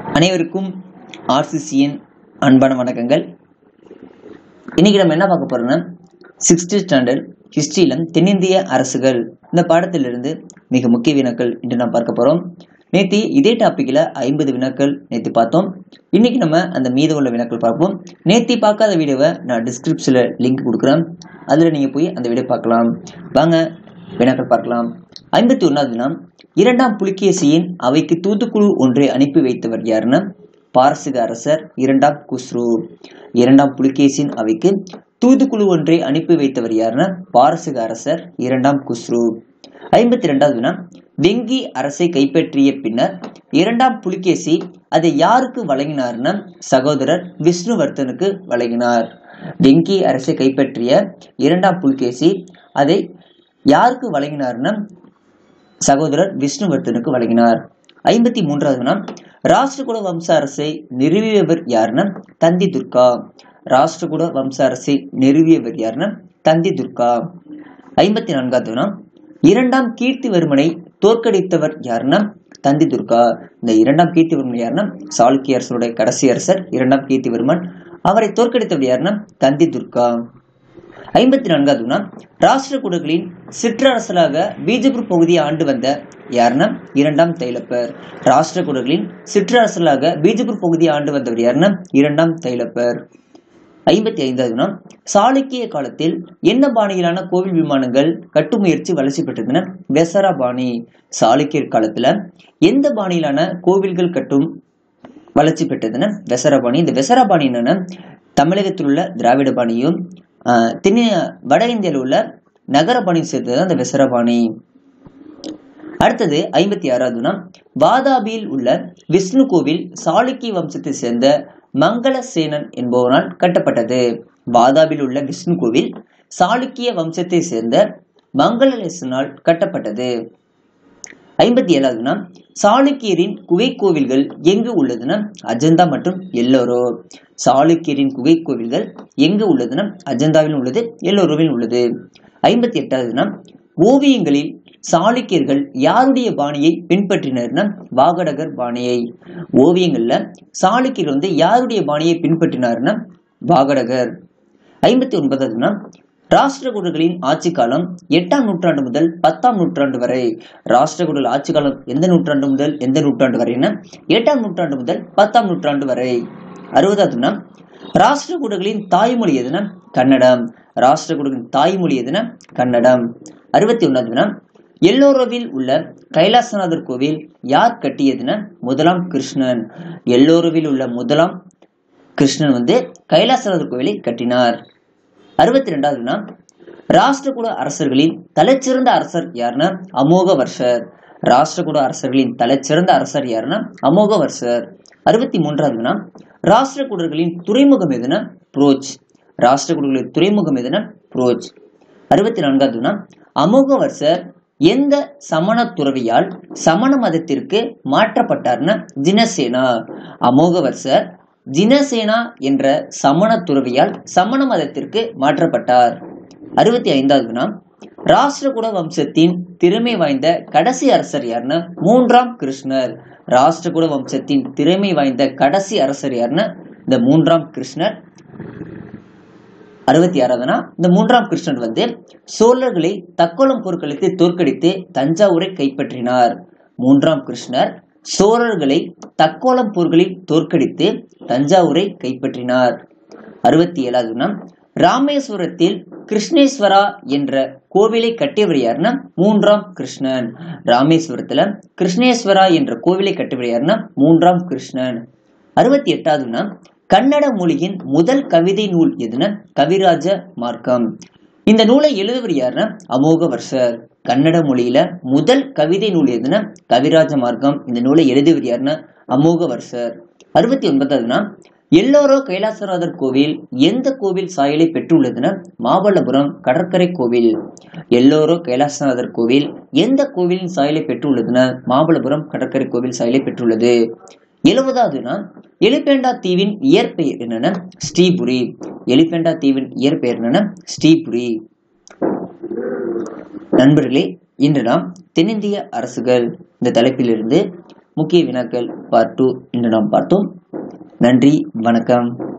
அனைவருக்கும் ஆர்சிசியின் அன்பான வணக்கங்கள் இன்னைக்கு நம்ம என்ன பார்க்க போறோம்னா சிக்ஸ்த் ஸ்டாண்டர்ட் ஹிஸ்டரியில தென்னிந்திய அரசுகள் இந்த பாடத்திலிருந்து மிக முக்கிய வினாக்கள் இன்று நாம் பார்க்க போறோம் நேற்று இதே டாபிக்ல ஐம்பது வினாக்கள் நேற்று பார்த்தோம் இன்னைக்கு நம்ம அந்த மீத உள்ள வினாக்கள் பார்ப்போம் நேற்று பார்க்காத வீடியோவை நான் டிஸ்கிரிப்ஷன்ல லிங்க் கொடுக்குறேன் அதுல நீங்க போய் அந்த வீடியோ பார்க்கலாம் வாங்க வினாக்கள் பார்க்கலாம் ஐம்பத்தி ஒன்னாவது வினா இரண்டாம் புலிகேசியின் அவைக்கு தூதுக்குழு ஒன்றை அனுப்பி வைத்தவர் யாருன்னா பாரசீக அரசர் இரண்டாம் குஸ்ரு இரண்டாம் புலிகேசின் அவைக்கு தூதுக்குழு ஒன்றை அனுப்பி வைத்தவர் யாருன்னா பாரசீக அரசர் இரண்டாம் குஸ்ரு ஐம்பத்தி இரண்டாவது வினா வெங்கி அரசை கைப்பற்றிய பின்னர் இரண்டாம் புலிகேசி அதை யாருக்கு வழங்கினார்னா சகோதரர் விஷ்ணுவர்தனுக்கு வழங்கினார் வெங்கி அரசை கைப்பற்றிய இரண்டாம் புலிகேசி அதை யாருக்கு வழங்கினார்னா சகோதரர் விஷ்ணுவர்தனுக்கு வழங்கினார் ஐம்பத்தி மூன்றாவது வினா ராஷ்டிரகூட வம்ச அரசை நிறுவியவர் யாருன்னா தந்தி துர்கா ராஷ்டிரகூட வம்ச அரசை நிறுவியவர் யாருன்னா தந்தி துர்கா ஐம்பத்தி நான்காவது வினா இரண்டாம் கீர்த்திவர்மனை தோற்கடித்தவர் யாருன்னா தந்தி துர்கா இந்த இரண்டாம் கீர்த்திவர்மன் யாருன்னா சாளுக்கிய அரசருடைய கடைசி அரசர் இரண்டாம் கீர்த்திவர்மன் அவரை தோற்கடித்தவர் யாருன்னா தந்தி துர்கா ஐம்பத்தி நான்காவது வினா ராஷ்டிரகூடர்களின் சிற்றரசலாக பீஜப்பூர் பகுதியை ஆண்டு வந்த யாருன்னா இரண்டாம் தைலப்பர் ராஷ்டிரகூடர்களின் சிற்றரசலாக பீஜப்பூர் பகுதியை ஆண்டு வந்தவர் யாருன்னா இரண்டாம் தைலப்பர் ஐம்பத்தி ஐந்தாவது வினா சாளுக்கிய காலத்தில் என்ன பாணியிலான கோவில் விமானங்கள் கட்டு முயற்சி வளர்ச்சி பெற்றதுன்னா வெசரா பாணி சாளுக்கியர் காலத்துல எந்த பாணியிலான கோவில்கள் கட்டும் வளர்ச்சி பெற்றதுன்னா வெசரபாணி இந்த வெசரபாணி என்னன்னா தமிழகத்தில் உள்ள திராவிட பாணியும் ஆஹ் தென்னிய வட இந்தியாவில் உள்ள நகர பாணியும் சேர்த்தது அந்த வெசரபாணி அடுத்தது ஐம்பத்தி ஆறாவதுனா வாதாபியில் உள்ள விஷ்ணு கோவில் சாளுக்கிய வம்சத்தை சேர்ந்த மங்களசேனன் என்பவனால் கட்டப்பட்டது வாதாபியில் உள்ள விஷ்ணு கோவில் சாளுக்கிய வம்சத்தை சேர்ந்த மங்களசேனால் கட்டப்பட்டது ஐம்பத்தி ஏழாவதுனா சாளுக்கியரின் குகை கோவில்கள் எங்கு உள்ளதுன்னா அஜந்தா மற்றும் எல்லோரோ சாளுக்கியரின் குகை கோவில்கள் எங்கு உள்ளதுன்னா அஜந்தாவில் உள்ளது எல்லோரோவில் உள்ளது ஐம்பத்தி எட்டாவதுனா ஓவியங்களில் சாளுக்கியர்கள் யாருடைய பாணியை பின்பற்றினர்னா வாகடகர் பாணியை ஓவியங்கள்ல சாளுக்கியர் வந்து யாருடைய பாணியை பின்பற்றினார்னா வாகடகர் ஐம்பத்தி ஒன்பதாவதுனா ராஷ்டிரகூடர்களின் ஆட்சி காலம் எட்டாம் நூற்றாண்டு முதல் பத்தாம் நூற்றாண்டு வரை ராஷ்டிரகூடர்கள் ஆட்சி காலம் எந்த நூற்றாண்டு முதல் எந்த நூற்றாண்டு வரைன்னா எட்டாம் நூற்றாண்டு முதல் பத்தாம் நூற்றாண்டு வரை அறுபதாவதுனா ராஷ்டிரகூடர்களின் தாய்மொழி எதுனா கன்னடம் ராஷ்டிரகூடர்களின் தாய்மொழி எதுனா கன்னடம் அறுபத்தி ஒன்னாவதுனா எல்லோரோவில் உள்ள கைலாசநாதர் கோவில் யார் கட்டியதுன்னா முதலாம் கிருஷ்ணன் எல்லோரோவில் உள்ள முதலாம் கிருஷ்ணன் வந்து கைலாசநாதர் கோவிலை கட்டினார் அறுபத்தி ரெண்டாவதுனா ராஷ்டிரகூட அரசர்களின் தலைச்சிறந்த அரசர் யாருன்னா அமோக வர்ஷர் ராஷ்டிரகூட அரசர்களின் தலைச்சிறந்த அரசர் யாருன்னா அமோக வர்ஷர் அறுபத்தி மூன்றாவதுனா ராஷ்டிரகூடர்களின் துறைமுகம் எதுனா புரோச் ராஷ்டிரகூடர்களின் துறைமுகம் எதுனா புரோச் அறுபத்தி நான்காவதுனா அமோகவர்சர் எந்த சமண துறவியால் சமண மதத்திற்கு மாற்றப்பட்டார்னா ஜினசேனா அமோகவர்சர் ஜினசேனா என்ற சமண துறவியால் சமண மதத்திற்கு மாற்றப்பட்டார் அறுபத்தி ஐந்தாவதுனா ராஷ்டிரகூட வம்சத்தின் திறமை வாய்ந்த கடைசி அரசர் யாருன்னா மூன்றாம் கிருஷ்ணர் ராஷ்டிரகூட வம்சத்தின் திறமை வாய்ந்த கடைசி அரசர் யாருன்னா இந்த மூன்றாம் கிருஷ்ணர் அறுபத்தி ஆறாவதுனா இந்த மூன்றாம் கிருஷ்ணன் வந்து சோழர்களை தக்கோலம் போர்க்களத்தை தோற்கடித்து தஞ்சாவூரை கைப்பற்றினார் மூன்றாம் கிருஷ்ணர் சோழர்களை தக்கோலம் போர்களில் தோற்கடித்து தஞ்சாவூரை கைப்பற்றினார் அறுபத்தி ஏழாவதுனா ராமேஸ்வரத்தில் கிருஷ்ணேஸ்வரா என்ற கோவிலை கட்டியவர் யாருன்னா மூன்றாம் கிருஷ்ணன் ராமேஸ்வரத்துல கிருஷ்ணேஸ்வரா என்ற கோவிலை கட்டியவர் யாருன்னா மூன்றாம் கிருஷ்ணன் அறுபத்தி எட்டாவதுனா கன்னட மொழியின் முதல் கவிதை நூல் எதுனா கவிராஜ மார்க்கம் இந்த நூலை எழுதுவர் யாருன்னா அமோக வர்ஷர் கன்னட மொழியில முதல் கவிதை நூல் எதுனா கவிராஜ மார்க்கம் இந்த நூலை எழுதியவர் யாருன்னா அமோக வர்ஷர் அறுபத்தி ஒன்பதாவதுனா எல்லோரோ கைலாசநாதர் கோவில் எந்த கோவில் சாயலை பெற்றுள்ளதுன்னா மாமல்லபுரம் கடற்கரை கோவில் எல்லோரோ கைலாசநாதர் கோவில் எந்த கோவிலின் சாயலை பெற்றுள்ளதுன்னா மாமல்லபுரம் கடற்கரை கோவில் சாயலை பெற்றுள்ளது எழுபதாவதுனா எலிபெண்டா தீவின் இயற்பெயர் என்னன்னா ஸ்ரீபுரி எலிபெண்டா தீவின் இயற்பெயர் என்னன்னா ஸ்ரீபுரி நண்பர்களே இன்று நாம் தென்னிந்திய அரசுகள் இந்த தலைப்பிலிருந்து முக்கிய வினாக்கள் பார்ட் டூ என்று நாம் பார்த்தோம் நன்றி வணக்கம்